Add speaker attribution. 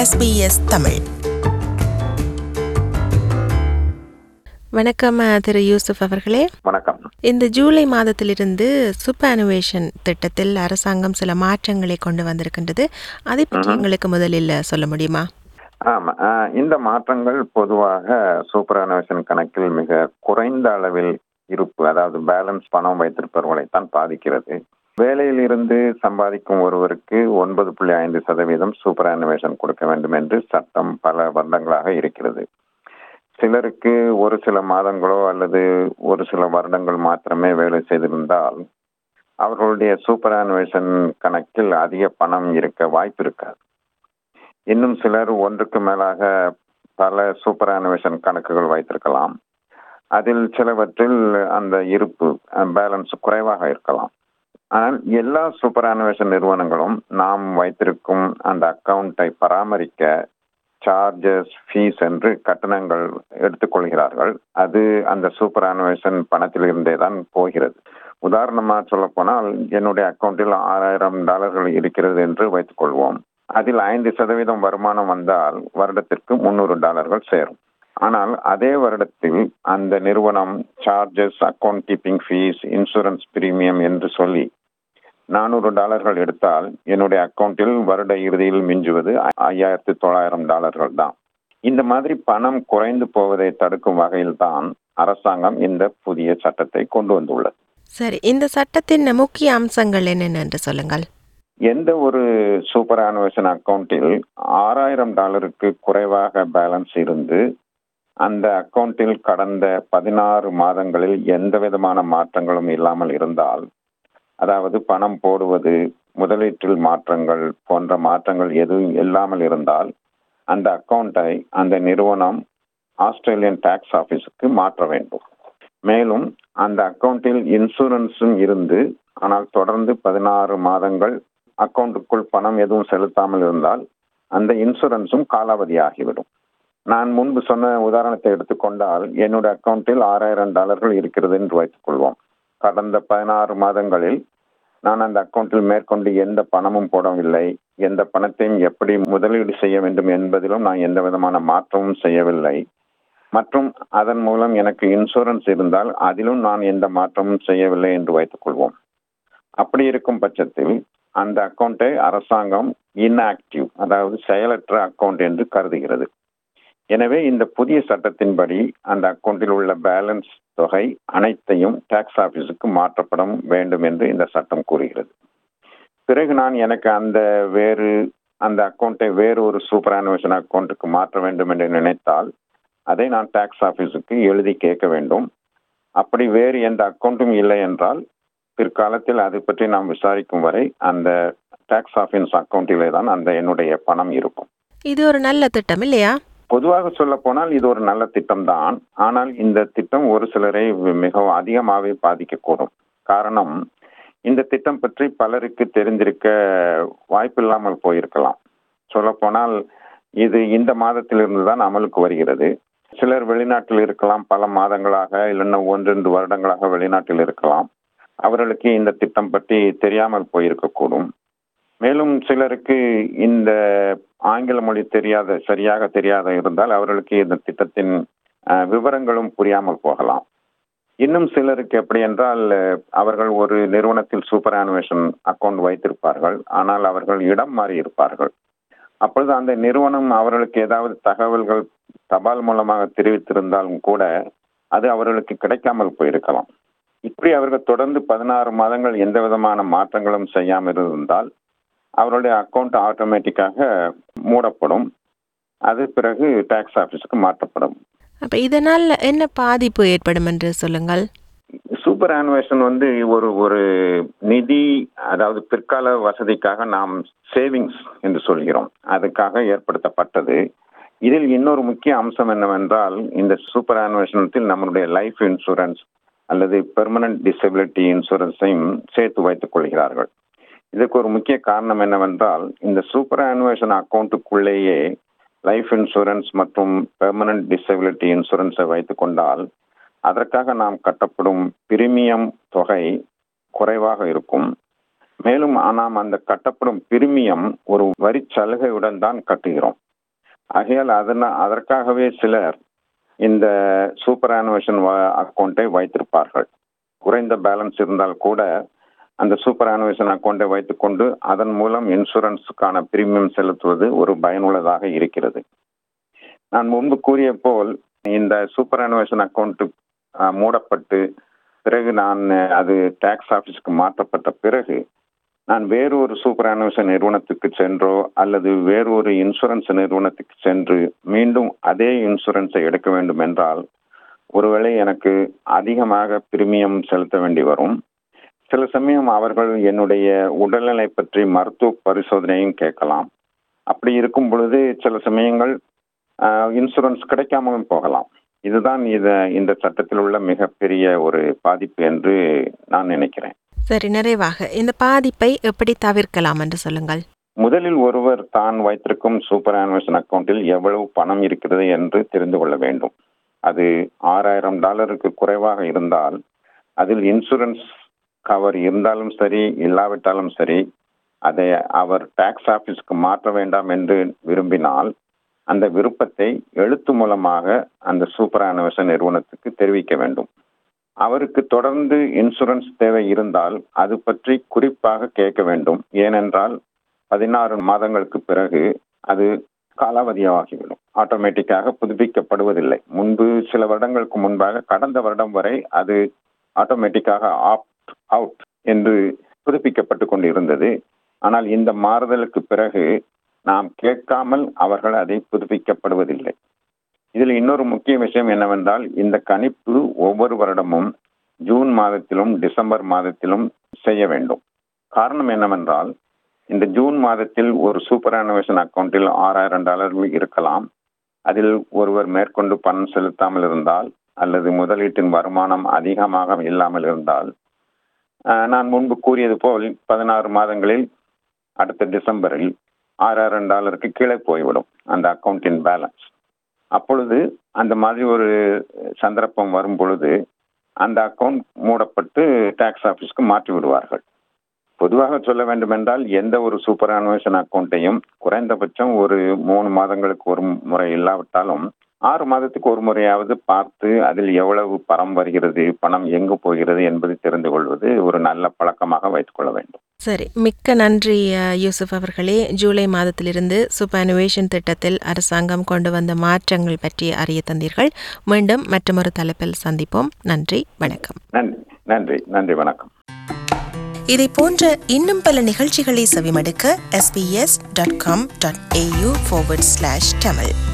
Speaker 1: SBS Tamil
Speaker 2: வணக்கம் அஹ், திரு யூசுப் அவர்களே
Speaker 3: வணக்கம்
Speaker 2: இந்த ஜூலை மாதத்திலிருந்து சூப்பர் திட்டத்தில் அரசாங்கம் சில மாற்றங்களை கொண்டு வந்திருக்கின்றது அதை பற்றி எங்களுக்கு முதலில் சொல்ல முடியுமா
Speaker 3: ஆமா ஆஹ் இந்த மாற்றங்கள் பொதுவாக சூப்பர் அனுவேஷன் கணக்கில் மிக குறைந்த அளவில் இருப்பு அதாவது பேலன்ஸ் பணம் வைத்திருப்பவர்களைத்தான் பாதிக்கிறது வேலையில் இருந்து சம்பாதிக்கும் ஒருவருக்கு ஒன்பது புள்ளி ஐந்து சதவீதம் சூப்பர் அனுவேஷன் கொடுக்க வேண்டும் என்று சட்டம் பல வருடங்களாக இருக்கிறது சிலருக்கு ஒரு சில மாதங்களோ அல்லது ஒரு சில வருடங்கள் மாத்திரமே வேலை செய்திருந்தால் அவர்களுடைய சூப்பர் அனுவேஷன் கணக்கில் அதிக பணம் இருக்க வாய்ப்பு இருக்காது இன்னும் சிலர் ஒன்றுக்கு மேலாக பல சூப்பர் அனுவேஷன் கணக்குகள் வைத்திருக்கலாம் அதில் சிலவற்றில் அந்த இருப்பு பேலன்ஸ் குறைவாக இருக்கலாம் ஆனால் எல்லா சூப்பர் அனுவேஷன் நிறுவனங்களும் நாம் வைத்திருக்கும் அந்த அக்கவுண்டை பராமரிக்க சார்ஜஸ் ஃபீஸ் என்று கட்டணங்கள் எடுத்துக்கொள்கிறார்கள் அது அந்த சூப்பர் அனுவேஷன் பணத்திலிருந்தே தான் போகிறது உதாரணமாக சொல்ல போனால் என்னுடைய அக்கவுண்டில் ஆறாயிரம் டாலர்கள் இருக்கிறது என்று வைத்துக்கொள்வோம் அதில் ஐந்து சதவீதம் வருமானம் வந்தால் வருடத்திற்கு முன்னூறு டாலர்கள் சேரும் ஆனால் அதே வருடத்தில் அந்த நிறுவனம் charges account keeping fees insurance premium என்று சொல்லி நானூறு டாலர்கள் எடுத்தால் என்னுடைய அக்கவுண்டில் வருட இறுதியில் மிஞ்சுவது ஐயாயிரத்தி தொள்ளாயிரம் டாலர்கள் தான் இந்த மாதிரி பணம் குறைந்து போவதை தடுக்கும் வகையில் தான் அரசாங்கம் இந்த புதிய சட்டத்தை கொண்டு வந்துள்ளது
Speaker 2: சரி இந்த சட்டத்தின் முக்கிய அம்சங்கள் என்னென்ன என்று சொல்லுங்கள்
Speaker 3: எந்த ஒரு சூப்பர் அனுவேஷன் அக்கவுண்டில் ஆறாயிரம் டாலருக்கு குறைவாக பேலன்ஸ் இருந்து அந்த அக்கவுண்டில் கடந்த பதினாறு மாதங்களில் எந்த விதமான மாற்றங்களும் இல்லாமல் இருந்தால் அதாவது பணம் போடுவது முதலீட்டில் மாற்றங்கள் போன்ற மாற்றங்கள் எதுவும் இல்லாமல் இருந்தால் அந்த அக்கவுண்டை அந்த நிறுவனம் ஆஸ்திரேலியன் டாக்ஸ் ஆபீஸுக்கு மாற்ற வேண்டும் மேலும் அந்த அக்கவுண்டில் இன்சூரன்ஸும் இருந்து ஆனால் தொடர்ந்து பதினாறு மாதங்கள் அக்கவுண்டுக்குள் பணம் எதுவும் செலுத்தாமல் இருந்தால் அந்த இன்சூரன்ஸும் காலாவதி ஆகிவிடும் நான் முன்பு சொன்ன உதாரணத்தை எடுத்துக்கொண்டால் என்னுடைய அக்கவுண்டில் ஆறாயிரம் டாலர்கள் இருக்கிறது என்று வைத்துக்கொள்வோம் கடந்த பதினாறு மாதங்களில் நான் அந்த அக்கவுண்டில் மேற்கொண்டு எந்த பணமும் போடவில்லை எந்த பணத்தையும் எப்படி முதலீடு செய்ய வேண்டும் என்பதிலும் நான் எந்த விதமான மாற்றமும் செய்யவில்லை மற்றும் அதன் மூலம் எனக்கு இன்சூரன்ஸ் இருந்தால் அதிலும் நான் எந்த மாற்றமும் செய்யவில்லை என்று வைத்துக்கொள்வோம் அப்படி இருக்கும் பட்சத்தில் அந்த அக்கவுண்டை அரசாங்கம் இன்ஆக்டிவ் அதாவது செயலற்ற அக்கவுண்ட் என்று கருதுகிறது எனவே இந்த புதிய சட்டத்தின்படி அந்த அக்கவுண்டில் உள்ள பேலன்ஸ் தொகை அனைத்தையும் டாக்ஸ் ஆபீஸுக்கு மாற்றப்பட வேண்டும் என்று இந்த சட்டம் கூறுகிறது பிறகு நான் எனக்கு அந்த வேறு அந்த அக்கவுண்டை வேறு ஒரு சூப்பர் அனுவேஷன் அக்கவுண்ட்டுக்கு மாற்ற வேண்டும் என்று நினைத்தால் அதை நான் டாக்ஸ் ஆபீஸுக்கு எழுதி கேட்க வேண்டும் அப்படி வேறு எந்த அக்கவுண்ட்டும் இல்லை என்றால் பிற்காலத்தில் அதை பற்றி நாம் விசாரிக்கும் வரை அந்த டாக்ஸ் ஆஃபீஸ் அக்கவுண்டிலே தான் அந்த என்னுடைய பணம் இருக்கும்
Speaker 2: இது ஒரு நல்ல திட்டம் இல்லையா
Speaker 3: பொதுவாக சொல்ல போனால் இது ஒரு நல்ல திட்டம் தான் ஆனால் இந்த திட்டம் ஒரு சிலரை மிகவும் அதிகமாகவே பாதிக்கக்கூடும் காரணம் இந்த திட்டம் பற்றி பலருக்கு தெரிந்திருக்க வாய்ப்பில்லாமல் போயிருக்கலாம் சொல்லப்போனால் இது இந்த மாதத்திலிருந்து தான் அமலுக்கு வருகிறது சிலர் வெளிநாட்டில் இருக்கலாம் பல மாதங்களாக இல்லைன்னா ஒன்றிரண்டு வருடங்களாக வெளிநாட்டில் இருக்கலாம் அவர்களுக்கு இந்த திட்டம் பற்றி தெரியாமல் போயிருக்கக்கூடும் மேலும் சிலருக்கு இந்த ஆங்கில மொழி தெரியாத சரியாக தெரியாத இருந்தால் அவர்களுக்கு இந்த திட்டத்தின் அஹ், விவரங்களும் புரியாமல் போகலாம் இன்னும் சிலருக்கு எப்படி என்றால் அஹ், அவர்கள் ஒரு நிறுவனத்தில் சூப்பர் அனுவேஷன் அக்கவுண்ட் வைத்திருப்பார்கள் ஆனால் அவர்கள் இடம் மாறி இருப்பார்கள் அப்பொழுது அந்த நிறுவனம் அவர்களுக்கு ஏதாவது தகவல்கள் தபால் மூலமாக தெரிவித்திருந்தாலும் கூட அது அவர்களுக்கு கிடைக்காமல் போயிருக்கலாம் இப்படி அவர்கள் தொடர்ந்து பதினாறு மாதங்கள் எந்த விதமான மாற்றங்களும் செய்யாமல் இருந்தால் அவருடைய அக்கவுண்ட் ஆட்டோமேட்டிக்காக மூடப்படும் அது பிறகு டாக்ஸ் ஆஃபீஸுக்கு மாற்றப்படும்
Speaker 2: அப்ப இதனால் என்ன பாதிப்பு ஏற்படும் என்று சொல்லுங்கள்
Speaker 3: சூப்பர் ஆனுவேஷன் வந்து ஒரு ஒரு நிதி அதாவது பிற்கால வசதிக்காக நாம் சேவிங்ஸ் என்று சொல்கிறோம் அதுக்காக ஏற்படுத்தப்பட்டது இதில் இன்னொரு முக்கிய அம்சம் என்னவென்றால் இந்த சூப்பர் ஆனுவேஷனத்தில் நம்மளுடைய லைஃப் இன்சூரன்ஸ் அல்லது பெர்மனன்ட் டிசபிலிட்டி இன்சூரன்ஸையும் சேர்த்து வைத்துக் கொள்கிறார்கள் இதுக்கு ஒரு முக்கிய காரணம் என்னவென்றால் இந்த சூப்பர் ஆனுவேஷன் அக்கௌண்ட்டுக்குள்ளேயே லைஃப் இன்சூரன்ஸ் மற்றும் பெர்மனன்ட் டிசபிலிட்டி இன்சூரன்ஸை வைத்துக் கொண்டால் அதற்காக நாம் கட்டப்படும் பிரீமியம் தொகை குறைவாக இருக்கும் மேலும் நாம் அந்த கட்டப்படும் பிரீமியம் ஒரு வரி சலுகையுடன் தான் கட்டுகிறோம் ஆகையால் அதன அதற்காகவே சிலர் இந்த சூப்பர் ஆனுவேஷன் அக்கௌண்ட்டை வைத்திருப்பார்கள் குறைந்த பேலன்ஸ் இருந்தால் கூட அந்த சூப்பர் ஆனுவேஷன் அக்கௌண்ட்டை வைத்துக்கொண்டு அதன் மூலம் இன்சூரன்ஸுக்கான பிரீமியம் செலுத்துவது ஒரு பயனுள்ளதாக இருக்கிறது நான் முன்பு கூறிய போல் இந்த சூப்பர் ஆனுவேஷன் அக்கௌண்ட் மூடப்பட்டு பிறகு நான் அது டேக்ஸ் ஆஃபீஸ்க்கு மாற்றப்பட்ட பிறகு நான் வேறொரு சூப்பர் ஆனுவேஷன் நிறுவனத்துக்கு சென்றோ அல்லது வேறொரு இன்சூரன்ஸ் நிறுவனத்துக்கு சென்று மீண்டும் அதே இன்சூரன்ஸை எடுக்க வேண்டும் என்றால் ஒருவேளை எனக்கு அதிகமாக பிரீமியம் செலுத்த வேண்டி வரும் சில சமயம் அவர்கள் என்னுடைய உடல்நிலை பற்றி மருத்துவ பரிசோதனையும் கேட்கலாம் அப்படி இருக்கும் பொழுது சில சமயங்கள் இன்சூரன்ஸ் கிடைக்காமலும் போகலாம் இதுதான் இத இந்த சட்டத்தில் உள்ள மிகப்பெரிய ஒரு பாதிப்பு என்று நான் நினைக்கிறேன்
Speaker 2: சரி நிறைவாக இந்த பாதிப்பை எப்படி தவிர்க்கலாம் என்று சொல்லுங்கள்
Speaker 3: முதலில் ஒருவர் தான் வைத்திருக்கும் சூப்பர் ஆனுவேஷன் அக்கௌண்ட்டில் எவ்வளவு பணம் இருக்கிறது என்று தெரிந்து கொள்ள வேண்டும் அது ஆறாயிரம் டாலருக்கு குறைவாக இருந்தால் அதில் இன்சூரன்ஸ் கவர் இருந்தாலும் சரி இல்லாவிட்டாலும் சரி அதை அவர் டாக்ஸ் ஆஃபீஸ்க்கு மாற்ற வேண்டாம் என்று விரும்பினால் அந்த விருப்பத்தை எழுத்து மூலமாக அந்த சூப்பர் ஆனுவேஷன் நிறுவனத்துக்கு தெரிவிக்க வேண்டும் அவருக்கு தொடர்ந்து இன்சூரன்ஸ் தேவை இருந்தால் அது பற்றி குறிப்பாக கேட்க வேண்டும் ஏனென்றால் பதினாறு மாதங்களுக்கு பிறகு அது காலாவதியாகிவிடும் ஆட்டோமேட்டிக்காக புதுப்பிக்கப்படுவதில்லை முன்பு சில வருடங்களுக்கு முன்பாக கடந்த வருடம் வரை அது ஆட்டோமேட்டிக்காக ஆப்ட் அவுட் என்று புதுப்பிக்கப்பட்டு கொண்டிருந்தது ஆனால் இந்த மாறுதலுக்கு பிறகு நாம் கேட்காமல் அவர்கள் அதை புதுப்பிக்கப்படுவதில்லை இதில் இன்னொரு முக்கிய விஷயம் என்னவென்றால் இந்த கணிப்பு ஒவ்வொரு வருடமும் ஜூன் மாதத்திலும் டிசம்பர் மாதத்திலும் செய்ய வேண்டும் காரணம் என்னவென்றால் இந்த ஜூன் மாதத்தில் ஒரு சூப்பர் ஆனுவேஷன் அக்கௌண்ட்டில் ஆறாயிரம் டாலர்கள் இருக்கலாம் அதில் ஒருவர் மேற்கொண்டு பணம் செலுத்தாமல் இருந்தால் அல்லது முதலீட்டின் வருமானம் அதிகமாக இல்லாமல் இருந்தால் நான் முன்பு கூறியது போல் பதினாறு மாதங்களில் அடுத்த டிசம்பரில் ஆறாயிரம் டாலருக்கு கீழே போய்விடும் அந்த அக்கௌண்ட்டின் பேலன்ஸ் அப்பொழுது அந்த மாதிரி ஒரு சந்தர்ப்பம் வரும் பொழுது அந்த அக்கௌண்ட் மூடப்பட்டு டாக்ஸ் ஆஃபீஸ்க்கு மாற்றி விடுவார்கள் பொதுவாக சொல்ல வேண்டுமென்றால் எந்த ஒரு சூப்பர் அனுவேஷன் அக்கௌண்ட்டையும் குறைந்தபட்சம் ஒரு மூணு மாதங்களுக்கு ஒரு முறை இல்லாவிட்டாலும் ஆறு மாதத்துக்கு ஒரு முறையாவது பார்த்து அதில் எவ்வளவு பணம் வருகிறது பணம் எங்கு போகிறது என்பதை தெரிந்து கொள்வது ஒரு நல்ல பழக்கமாக வைத்துக்கொள்ள வேண்டும்
Speaker 2: சரி மிக்க நன்றி யூசுப் அவர்களே ஜூலை மாதத்திலிருந்து சுப்பனுவேஷன் திட்டத்தில் அரசாங்கம் கொண்டு வந்த மாற்றங்கள் பற்றி அறிய தந்தீர்கள் மீண்டும் மற்றொரு தலைப்பில் சந்திப்போம் நன்றி வணக்கம்
Speaker 3: நன்றி நன்றி நன்றி வணக்கம்
Speaker 2: இதை போன்ற இன்னும் பல நிகழ்ச்சிகளை செவிமடுக்க SBS dot com dot AU Tamil